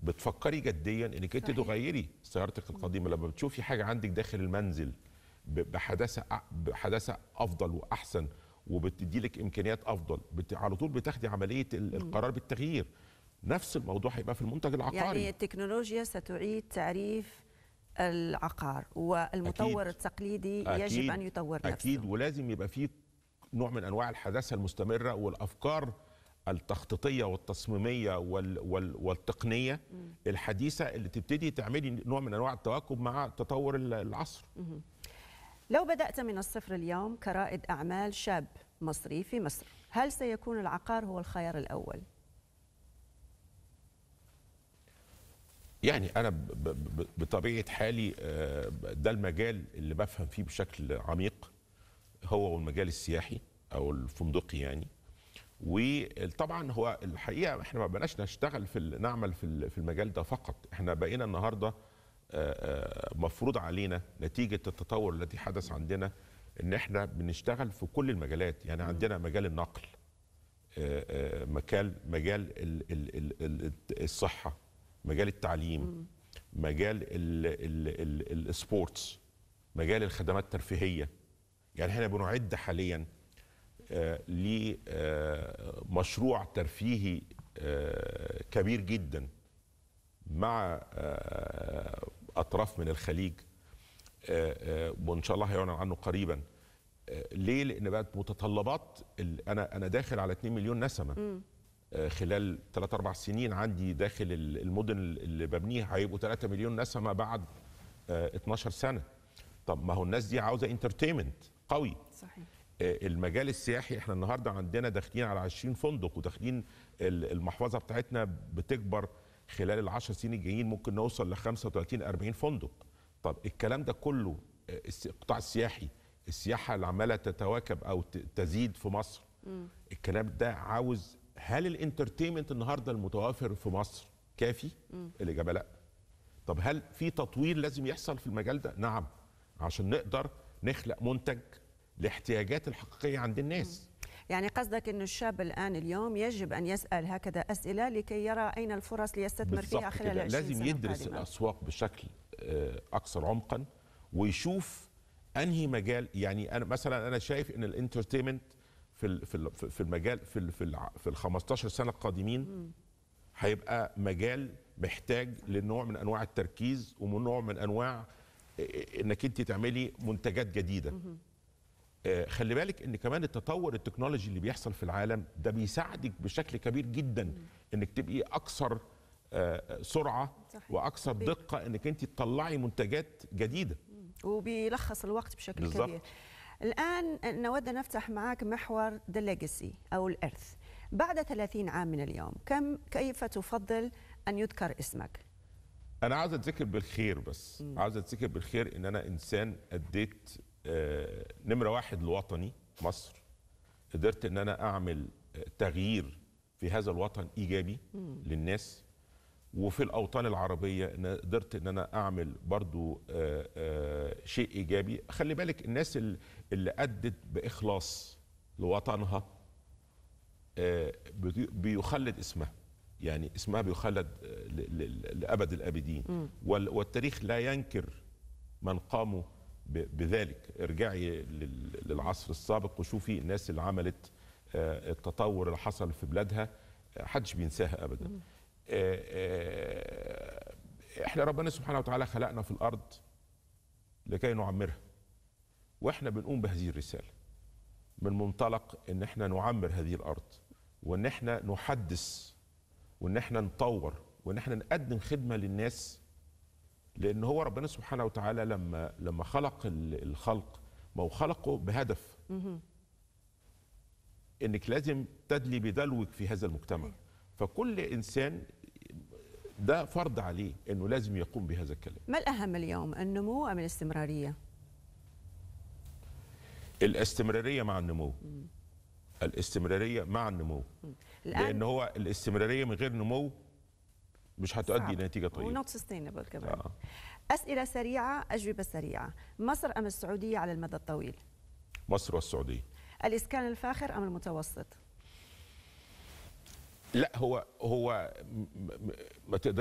بتفكري جديا انك انت صحيح. تغيري سيارتك القديمه لما بتشوفي حاجه عندك داخل المنزل ب- بحداثه أ- بحداثه افضل واحسن وبتدي لك امكانيات افضل بت... على طول بتاخدي عمليه ال- القرار بالتغيير نفس الموضوع هيبقى في المنتج العقاري يعني التكنولوجيا ستعيد تعريف العقار والمطور أكيد. التقليدي يجب أكيد. أن يطور نفسه اكيد ولازم يبقى فيه نوع من انواع الحداثه المستمره والافكار التخطيطيه والتصميميه وال وال والتقنيه الحديثه اللي تبتدي تعملي نوع من انواع التواكب مع تطور ال- العصر لو بدأت من الصفر اليوم كرائد أعمال شاب مصري في مصر هل سيكون العقار هو الخيار الأول؟ يعني انا ب- ب- ب- بطبيعه حالي آه، ده المجال اللي بفهم فيه بشكل عميق هو المجال السياحي او الفندقي يعني وطبعا هو الحقيقه احنا ما بقناش نشتغل في ال- نعمل في ال- في المجال ده فقط احنا بقينا النهارده آه، آه، مفروض علينا نتيجه التطور الذي حدث عندنا ان احنا بنشتغل في كل المجالات يعني عندنا مجال النقل آه، آه، مجال مجال ال- ال- ال- ال- الصحه مجال التعليم مجال ال- ال- ال- السبورتس مجال الخدمات الترفيهيه يعني احنا بنعد حاليا لمشروع ترفيهي آه، كبير جدا مع آه، اطراف من الخليج آه، آه، وان شاء الله هيعلن عنه قريبا آه، ليه؟ لان بقت متطلبات ال- انا انا داخل على 2 مليون نسمه آه، خلال 3 4 سنين عندي داخل ال- المدن اللي ببنيها هيبقوا 3 مليون نسمه بعد آه، 12 سنه طب ما هو الناس دي عاوزه انترتينمنت قوي صحيح آه، المجال السياحي احنا النهارده عندنا داخلين على 20 فندق وداخلين ال- المحفظه بتاعتنا بتكبر خلال العشر سنين الجايين ممكن نوصل ل 35 40 فندق طب الكلام ده كله آه، الس- القطاع السياحي السياحه اللي عماله تتواكب او ت- تزيد في مصر الكلام ده عاوز هل الانترتينمنت النهارده المتوافر في مصر كافي الاجابه لا طب هل في تطوير لازم يحصل في المجال ده نعم عشان نقدر نخلق منتج الاحتياجات الحقيقيه عند الناس يعني قصدك أن الشاب الآن اليوم يجب أن يسأل هكذا أسئلة لكي يرى أين الفرص ليستثمر فيها بالظبط خلال كده 20 لازم سنة يدرس القادمة. الاسواق بشكل آه، اكثر عمقا ويشوف انهي مجال يعني انا مثلا انا شايف ان الانترتينمنت في ال- في ال- في المجال في ال- في الع- في ال 15 سنه القادمين هيبقى مجال محتاج لنوع من انواع التركيز ومن نوع من انواع آه، انك انت تعملي منتجات جديده آه، خلي بالك ان كمان التطور التكنولوجي اللي بيحصل في العالم ده بيساعدك بشكل كبير جدا انك تبقي اكثر آه، سرعه صحيح. واكثر تطبيق. دقه انك انت تطلعي منتجات جديده وبيلخص الوقت بشكل بالظبط. كبير الآن نود أن نفتح معك محور ذا ليجاسي أو الإرث بعد 30 عام من اليوم كم كيف تفضل أن يذكر اسمك؟ انا عاوز اتذكر بالخير بس عاوز اتذكر بالخير ان انا انسان اديت آه، نمره واحد لوطني مصر قدرت ان انا اعمل آه، تغيير في هذا الوطن ايجابي للناس وفي الاوطان العربيه ان قدرت ان انا اعمل برضو آه، آه، شيء ايجابي خلي بالك الناس ال- اللي ادت باخلاص لوطنها آه، بي- بيخلد اسمها يعني اسمها بيخلد آه، ل- ل- لابد الابدين وال- والتاريخ لا ينكر من قاموا ب- بذلك ارجعي لل- للعصر السابق وشوفي الناس اللي عملت آه، التطور اللي حصل في بلادها آه، حدش بينساها ابدا آه، آه، احنا ربنا سبحانه وتعالى خلقنا في الارض لكي نعمرها واحنا بنقوم بهذه الرساله من منطلق ان احنا نعمر هذه الارض وان احنا نحدث وان احنا نطور وان احنا نقدم خدمه للناس لان هو ربنا سبحانه وتعالى لما لما خلق ال- الخلق ما هو خلقه بهدف انك لازم تدلي بدلوك في هذا المجتمع فكل انسان ده فرض عليه انه لازم يقوم بهذا الكلام ما الأهم اليوم النمو أم الاستمرارية؟ الاستمراريه مع النمو الاستمراريه مع النمو الآن لان هو الاستمراريه من غير نمو مش هتؤدي الى نتيجه طيبه ونوت سستينبل كمان آه. أسئلة سريعة أجوبة سريعة مصر أم السعودية على المدى الطويل؟ مصر والسعوديه الإسكان الفاخر أم المتوسط؟ لا هو هو م- م- ما تقدر